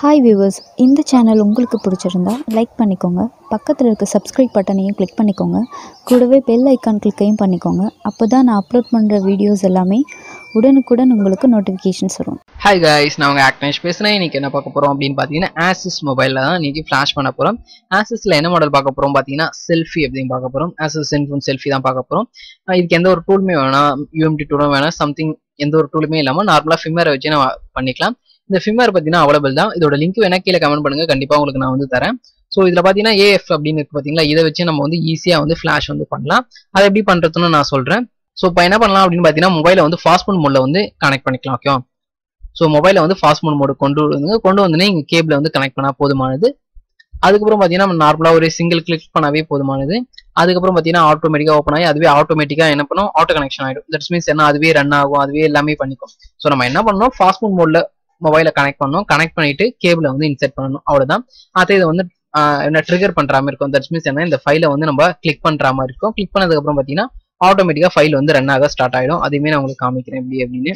hi viewers இந்த channel உங்களுக்கு பிடிச்சிருந்தா லைக் பண்ணிக்கோங்க பக்கத்தில் இருக்க சப்ஸ்கிரைப் பட்டனையும் கிளிக் பண்ணிக்கோங்க கூடவே பெல் ஐக்கான் கிளிக்கையும் பண்ணிக்கோங்க அப்போ தான் நான் அப்லோட் பண்ணுற வீடியோஸ் எல்லாமே உடனுக்குடன் உங்களுக்கு நோட்டிஃபிகேஷன்ஸ் வரும் ஹாய் guys நான் உங்கள் ஆக்னேஷ் பேசுகிறேன் இன்றைக்கி என்ன பார்க்க போகிறோம் அப்படின்னு பார்த்தீங்கன்னா ஆசிஸ் மொபைலில் தான் இன்றைக்கி ஃப்ளாஷ் பண்ண போகிறோம் ஆசிஸில் என்ன மாடல் பார்க்க போகிறோம் பார்த்தீங்கன்னா செல்ஃபி அப்படின்னு பார்க்க போகிறோம் ஆசிஸ் சென்ஃபோன் செல்ஃபி தான் பார்க்க போகிறோம் இதுக்கு எந்த ஒரு டூலுமே வேணாம் யூஎம்டி டூலும் வேணாம் சம்திங் எந்த ஒரு டூலுமே இல்லாமல் நார்மலாக ஃபிம்மரை வச்சு நம்ம பண்ணிக்கலாம் இந்த ஃபிம்மர் பார்த்தீங்கன்னா அவைலபிள் தான் இதோட லிங்க் வேணா கீழே கமெண்ட் பண்ணுங்க கண்டிப்பாக உங்களுக்கு நான் வந்து தரேன் ஸோ இதில் பார்த்தீங்கன்னா ஏஎஃப் அப்படின்னு இருக்கு பார்த்தீங்களா இதை வச்சு நம்ம வந்து ஈஸியாக வந்து ஃப்ளாஷ் வந்து பண்ணலாம் அதை எப்படி பண்ணுறதுன்னு நான் சொல்கிறேன் ஸோ இப்போ என்ன பண்ணலாம் அப்படின்னு பார்த்தீங்கன்னா மொபைலை வந்து ஃபாஸ்ட் மோட் மோடில் வந்து கனெக்ட் பண்ணிக்கலாம் ஓகே ஸோ மொபைலை வந்து ஃபாஸ்ட் மோட் மோடு கொண்டு வந்து கொண்டு வந்து இங்கே கேபிளை வந்து கனெக்ட் பண்ணால் போதுமானது அதுக்கப்புறம் பார்த்தீங்கன்னா நம்ம நார்மலாக ஒரு சிங்கிள் கிளிக் பண்ணாவே போதுமானது அதுக்கப்புறம் பார்த்தீங்கன்னா ஆட்டோமேட்டிக்காக ஓப்பன் ஆகி அதுவே ஆட்டோமேட்டிக்காக என்ன பண்ணும் ஆட்டோ கனெக்ஷன் ஆகிடும் தட்ஸ் மீன்ஸ் என்ன அதுவே ரன் ஆகும் அதுவே எல்லாமே பண்ணிக்கும் ஸோ நம்ம என்ன பண்ணணும் ஃபாஸ்ட் மோட் மோடில் மொபைலை கனெக்ட் பண்ணணும் கனெக்ட் பண்ணிட்டு கேபிளை வந்து இன்செர்ட் பண்ணணும் அவ்வளோதான் அதை இதை வந்து என்ன ட்ரிகர் பண்ணுற மாதிரி இருக்கும் தட்ஸ் மீன்ஸ் என்ன இந்த ஃபைலை வந்து நம்ம கிளிக் பண்ணுற மாதிரி இருக்கும் கிளிக் பண்ணதுக்கப்புறம் பார்த்தீங்கன்னா ஆட்டோமேட்டிக்காக ஃபைல் வந்து ரன் ஆக ஸ்டார்ட் ஆகிடும் அதையுமே நான் உங்களுக்கு காமிக்கிறேன் எப்படி அப்படின்னு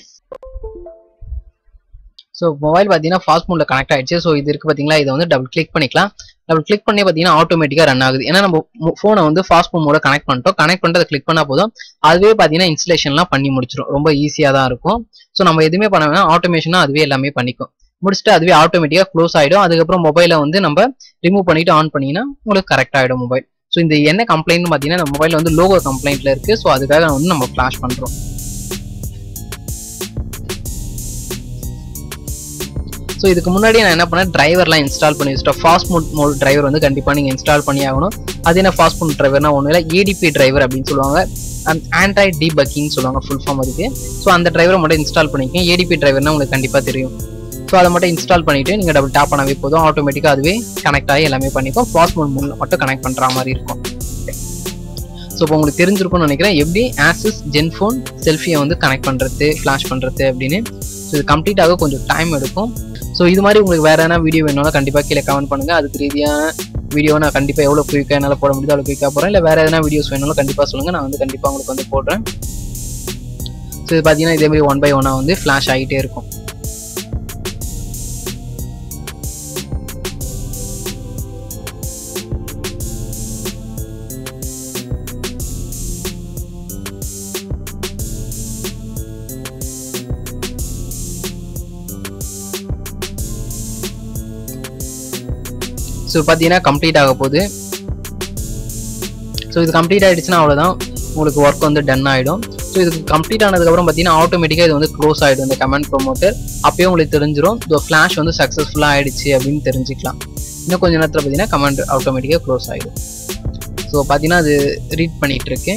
ஸோ மொபைல் பார்த்தீங்கன்னா ஃபாஸ்ட் மோடில் கனெக்ட் ஆயிடுச்சு ஸோ இது இருக்குது பார்த்தீங்களா இதை வந்து டபுள் கிளிக் பண்ணிக்கலாம் டபுள் கிளிக் பண்ணி பார்த்தீங்கன்னா ஆட்டோமேட்டிக்காக ரன் ஆகுது ஏன்னா நம்ம ஃபோனை வந்து ஃபாஸ்ட் மோட கனெக்ட் பண்ணிட்டோம் கனெக்ட் பண்ணிட்டு அதை கிளிக் பண்ணால் போதும் அதுவே பார்த்தீங்கன்னா இன்ஸ்டலேஷன்லாம் பண்ணி முடிச்சிடும் ரொம்ப ஈஸியாக தான் இருக்கும் ஸோ நம்ம எதுவுமே பண்ண வேணாம் ஆட்டோமேஷனாக அதுவே எல்லாமே பண்ணிக்கும் முடிச்சுட்டு அதுவே ஆட்டோமேட்டிக்காக க்ளோஸ் ஆகிடும் அதுக்கப்புறம் மொபைலை வந்து நம்ம ரிமூவ் பண்ணிட்டு ஆன் பண்ணிங்கன்னா உங்களுக்கு கரெக்ட் ஆகிடும் மொபைல் ஸோ இந்த என்ன கம்ப்ளைண்ட் பார்த்தீங்கன்னா நம்ம மொபைல் வந்து லோகோ கம்ப்ளைண்ட்ல இருக்கு ஸோ அதுக்காக வந்து நம்ம ஃபிளாஷ் பண்ணுறோம் ஸோ இதுக்கு முன்னாடி நான் என்ன பண்ணேன் டிரைவர்லாம் இன்ஸ்டால் பண்ணி வச்சுட்டேன் ஃபாஸ்ட் மோட் மோட் டிரைவர் வந்து கண்டிப்பாக நீங்கள் இன்ஸ்டால் பண்ணி ஆகணும் அது என்ன ஃபாஸ்ட் மோட் டிரைவர்னா ஒன்றும் இல்லை ஏடிபி டிரைவர் அப்படின்னு சொல்லுவாங்க அண்ட் ஆண்ட்ராய்ட் டி பக்கிங் சொல்லுவாங்க ஃபுல் ஃபார்ம் அதுக்கு ஸோ அந்த டிரைவரை மட்டும் இன்ஸ்டால் பண்ணிக்கோங்க ஏடிபி டிரைவர்னா உங்களுக்கு கண்டிப்பாக தெரியும் ஸோ அதை மட்டும் இன்ஸ்டால் பண்ணிவிட்டு நீங்கள் டபுள் டேப் பண்ணவே போதும் ஆட்டோமேட்டிக்காக அதுவே கனெக்ட் ஆகி எல்லாமே பண்ணிக்கும் ஃபாஸ்ட் மோட் மோடில் மட்டும் கனெக்ட் பண்ணுற மாதிரி இருக்கும் ஸோ இப்போ உங்களுக்கு தெரிஞ்சிருக்கும்னு நினைக்கிறேன் எப்படி ஆசிஸ் ஜென்ஃபோன் செல்ஃபியை வந்து கனெக்ட் பண்ணுறது ஃப்ளாஷ் பண்ணுறது அப்படின்னு ஸோ இது கம்ப்ளீட்டாக கொஞ்சம் டைம் எடுக்கும் ஸோ இது மாதிரி உங்களுக்கு வேறு எதனா வீடியோ வேணும்னா கண்டிப்பாக கீழே கமெண்ட் பண்ணுங்கள் அதுக்கு ரீதியான வீடியோ நான் கண்டிப்பாக எவ்வளோ குயிக்காக என்னால் போட முடியுதோ அவ்வளோ குயிக்காக போகிறேன் இல்லை வேறு எதனா வீடியோஸ் வேணாலும் கண்டிப்பாக சொல்லுங்கள் நான் வந்து கண்டிப்பாக உங்களுக்கு வந்து போடுறேன் ஸோ இது பார்த்தீங்கன்னா இதே மாதிரி ஒன் பை ஒன்னாக வந்து ஃப்ளாஷ் ஆகிட்டே இருக்கும் ஸோ பார்த்தீங்கன்னா கம்ப்ளீட் ஆக போகுது ஸோ இது கம்ப்ளீட் ஆகிடுச்சுன்னா அவ்வளோதான் உங்களுக்கு ஒர்க் வந்து டன் ஆகிடும் ஸோ இதுக்கு கம்ப்ளீட் ஆனதுக்கப்புறம் பார்த்தீங்கன்னா ஆட்டோமேட்டிக்காக இது வந்து க்ளோஸ் ஆகிடும் இந்த கமெண்ட் ப்ரொமோட்டர் அப்பயும் உங்களுக்கு தெரிஞ்சிடும் இந்த ஃப்ளாஷ் வந்து சக்ஸஸ்ஃபுல்லாக ஆயிடுச்சு அப்படின்னு தெரிஞ்சுக்கலாம் இன்னும் கொஞ்ச நேரத்தில் பார்த்தீங்கன்னா கமெண்ட் ஆட்டோமேட்டிக்காக க்ளோஸ் ஆகிடும் ஸோ பார்த்தீங்கன்னா அது ரீட் பண்ணிகிட்டு இருக்கு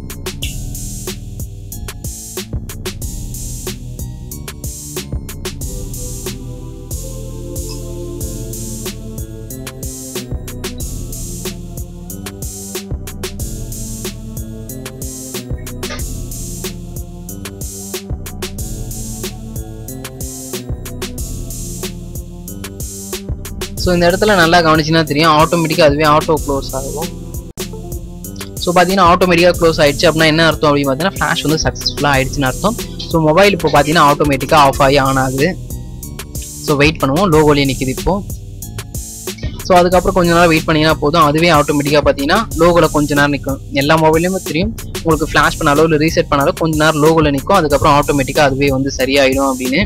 ஸோ இந்த இடத்துல நல்லா கவனிச்சுன்னா தெரியும் ஆட்டோமேட்டிக்காக அதுவே ஆட்டோ க்ளோஸ் ஆகும் ஸோ பார்த்தீங்கன்னா ஆட்டோமேட்டிக்காக க்ளோஸ் ஆயிடுச்சு அப்படின்னா என்ன அர்த்தம் அப்படின்னு பார்த்தீங்கன்னா ஃப்ளாஷ் வந்து சக்ஸஸ்ஃபுல்லாக ஆயிடுச்சுன்னு அர்த்தம் ஸோ மொபைல் இப்போ பார்த்தீங்கன்னா ஆட்டோமேட்டிக்காக ஆஃப் ஆகி ஆன் ஆகுது ஸோ வெயிட் பண்ணுவோம் லோகோலேயே நிற்கிது இப்போ ஸோ அதுக்கப்புறம் கொஞ்ச நேரம் வெயிட் பண்ணிங்கன்னா போதும் அதுவே ஆட்டோமேட்டிக்காக பார்த்தீங்கன்னா லோகோவில் கொஞ்ச நேரம் நிற்கும் எல்லா மொபைலையுமே தெரியும் உங்களுக்கு ஃப்ளாஷ் பண்ணாலோ இல்லை ரீசெட் பண்ணாலோ கொஞ்ச நேரம் லோகோவில் நிற்கும் அதுக்கப்புறம் ஆட்டோமேட்டிக்காக அதுவே வந்து சரியாயிடும் அப்படின்னு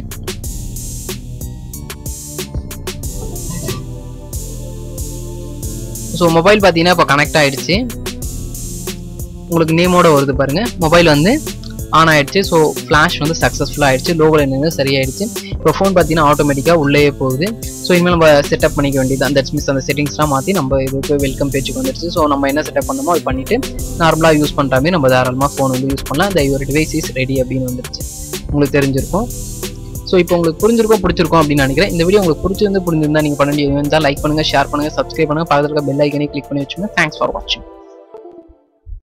ஸோ மொபைல் பார்த்தீங்கன்னா இப்போ கனெக்ட் ஆகிடுச்சு உங்களுக்கு நேமோட வருது பாருங்க மொபைல் வந்து ஆன் ஆயிடுச்சு ஸோ ஃப்ளாஷ் வந்து சக்ஸஸ்ஃபுல்லாக ஆயிடுச்சு லோகோவில் என்னது சரியாயிடுச்சு இப்போ ஃபோன் பார்த்தீங்கன்னா ஆட்டோமேட்டிக்காக உள்ளே போகுது ஸோ இனிமேல் நம்ம செட்டப் பண்ணிக்க வேண்டியது அந்த மீன்ஸ் அந்த செட்டிங்ஸ்லாம் மாற்றி நம்ம இதுக்கு வெல்கம் பேஜுக்கு வந்துருச்சு ஸோ நம்ம என்ன செட்டப் பண்ணணுமோ அது பண்ணிவிட்டு நார்மலாக யூஸ் பண்ணுற மாதிரி நம்ம தாராளமாக ஃபோன் வந்து யூஸ் பண்ணலாம் இந்த ஒரு டிவைஸ் இஸ் ரெடி அப்படின்னு வந்துருச்சு உங்களுக்கு தெரிஞ்சிருக்கும் ஸோ இப்போ உங்களுக்கு புரிஞ்சிருக்கோம் பிடிச்சிருக்கும் அப்படின்னு நினைக்கிறேன் இந்த வீடியோ உங்களுக்கு பிடிச்சிருந்து புரிஞ்சிருந்தா நீங்கள் பண்ண வேண்டியது லைக் பண்ணுங்கள் ஷேர் பண்ணுங்கள் சப்ஸ்கிரைப் பண்ணுங்கள் பக்கத்தில் இருக்க பெல் ஐக்கனே கிளிக் பண்ணி வச்சுங்க தேங்க்ஸ் ஃபார் வாட்சிங்